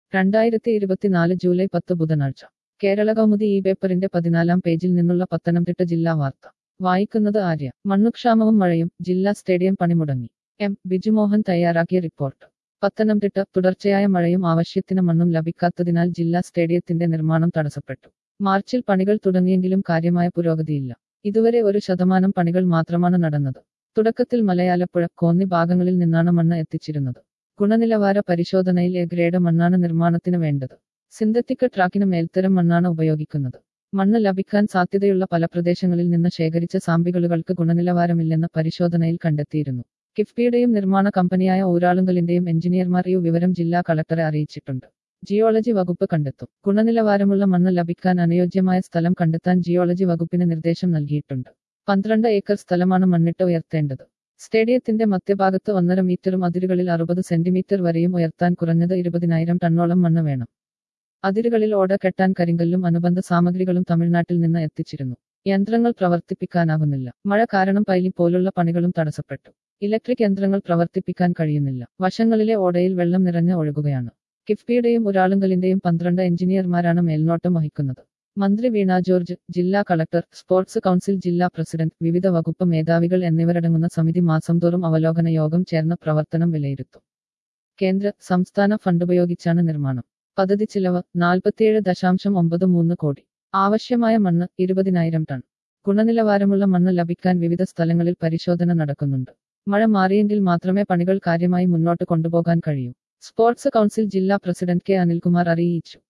രണ്ടായിരത്തി ഇരുപത്തിനാല് ജൂലൈ പത്ത് ബുധനാഴ്ച കേരള കൗമുദി ഈ പേപ്പറിന്റെ പതിനാലാം പേജിൽ നിന്നുള്ള പത്തനംതിട്ട ജില്ലാ വാർത്ത വായിക്കുന്നത് ആര്യ മണ്ണുക്ഷാമവും മഴയും ജില്ലാ സ്റ്റേഡിയം പണിമുടങ്ങി എം ബിജുമോഹൻ തയ്യാറാക്കിയ റിപ്പോർട്ട് പത്തനംതിട്ട തുടർച്ചയായ മഴയും ആവശ്യത്തിന് മണ്ണും ലഭിക്കാത്തതിനാൽ ജില്ലാ സ്റ്റേഡിയത്തിന്റെ നിർമ്മാണം തടസ്സപ്പെട്ടു മാർച്ചിൽ പണികൾ തുടങ്ങിയെങ്കിലും കാര്യമായ പുരോഗതിയില്ല ഇതുവരെ ഒരു ശതമാനം പണികൾ മാത്രമാണ് നടന്നത് തുടക്കത്തിൽ മലയാലപ്പുഴ കോന്നി ഭാഗങ്ങളിൽ നിന്നാണ് മണ്ണ് എത്തിച്ചിരുന്നത് ഗുണനിലവാര പരിശോധനയിൽ എ ഗ്രേഡ് മണ്ണാണ് നിർമ്മാണത്തിന് വേണ്ടത് സിന്തറ്റിക് ട്രാക്കിന് മേൽത്തരം മണ്ണാണ് ഉപയോഗിക്കുന്നത് മണ്ണ് ലഭിക്കാൻ സാധ്യതയുള്ള പല പ്രദേശങ്ങളിൽ നിന്ന് ശേഖരിച്ച സാമ്പിളുകൾക്ക് ഗുണനിലവാരമില്ലെന്ന് പരിശോധനയിൽ കണ്ടെത്തിയിരുന്നു കിഫ്ബിയുടെയും നിർമ്മാണ കമ്പനിയായ ഊരാളുങ്കലിന്റെയും എഞ്ചിനീയർമാർ ഈ വിവരം ജില്ലാ കളക്ടറെ അറിയിച്ചിട്ടുണ്ട് ജിയോളജി വകുപ്പ് കണ്ടെത്തും ഗുണനിലവാരമുള്ള മണ്ണ് ലഭിക്കാൻ അനുയോജ്യമായ സ്ഥലം കണ്ടെത്താൻ ജിയോളജി വകുപ്പിന് നിർദ്ദേശം നൽകിയിട്ടുണ്ട് പന്ത്രണ്ട് ഏക്കർ സ്ഥലമാണ് മണ്ണിട്ട് ഉയർത്തേണ്ടത് സ്റ്റേഡിയത്തിന്റെ മധ്യഭാഗത്ത് ഒന്നര മീറ്ററും അതിരുകളിൽ അറുപത് സെന്റിമീറ്റർ വരെയും ഉയർത്താൻ കുറഞ്ഞത് ഇരുപതിനായിരം ടണ്ണോളം മണ്ണ് വേണം അതിരുകളിൽ ഓട കെട്ടാൻ കരിങ്കല്ലും അനുബന്ധ സാമഗ്രികളും തമിഴ്നാട്ടിൽ നിന്ന് എത്തിച്ചിരുന്നു യന്ത്രങ്ങൾ പ്രവർത്തിപ്പിക്കാനാകുന്നില്ല മഴ കാരണം പൈലി പോലുള്ള പണികളും തടസ്സപ്പെട്ടു ഇലക്ട്രിക് യന്ത്രങ്ങൾ പ്രവർത്തിപ്പിക്കാൻ കഴിയുന്നില്ല വശങ്ങളിലെ ഓടയിൽ വെള്ളം നിറഞ്ഞ് ഒഴുകുകയാണ് കിഫ്ബിയുടെയും ഒരാളുങ്കലിന്റെയും പന്ത്രണ്ട് എഞ്ചിനീയർമാരാണ് മേൽനോട്ടം വഹിക്കുന്നത് മന്ത്രി വീണ ജോർജ് ജില്ലാ കളക്ടർ സ്പോർട്സ് കൗൺസിൽ ജില്ലാ പ്രസിഡന്റ് വിവിധ വകുപ്പ് മേധാവികൾ എന്നിവരടങ്ങുന്ന സമിതി മാസം തോറും അവലോകന യോഗം ചേർന്ന് പ്രവർത്തനം വിലയിരുത്തും കേന്ദ്ര സംസ്ഥാന ഫണ്ടുപയോഗിച്ചാണ് നിർമ്മാണം പദ്ധതി ചിലവ് നാൽപ്പത്തിയേഴ് ദശാംശം ഒമ്പത് മൂന്ന് കോടി ആവശ്യമായ മണ്ണ് ഇരുപതിനായിരം ടൺ ഗുണനിലവാരമുള്ള മണ്ണ് ലഭിക്കാൻ വിവിധ സ്ഥലങ്ങളിൽ പരിശോധന നടക്കുന്നുണ്ട് മഴ മാറിയെങ്കിൽ മാത്രമേ പണികൾ കാര്യമായി മുന്നോട്ട് കൊണ്ടുപോകാൻ കഴിയൂ സ്പോർട്സ് കൗൺസിൽ ജില്ലാ പ്രസിഡന്റ് കെ അനിൽകുമാർ അറിയിച്ചു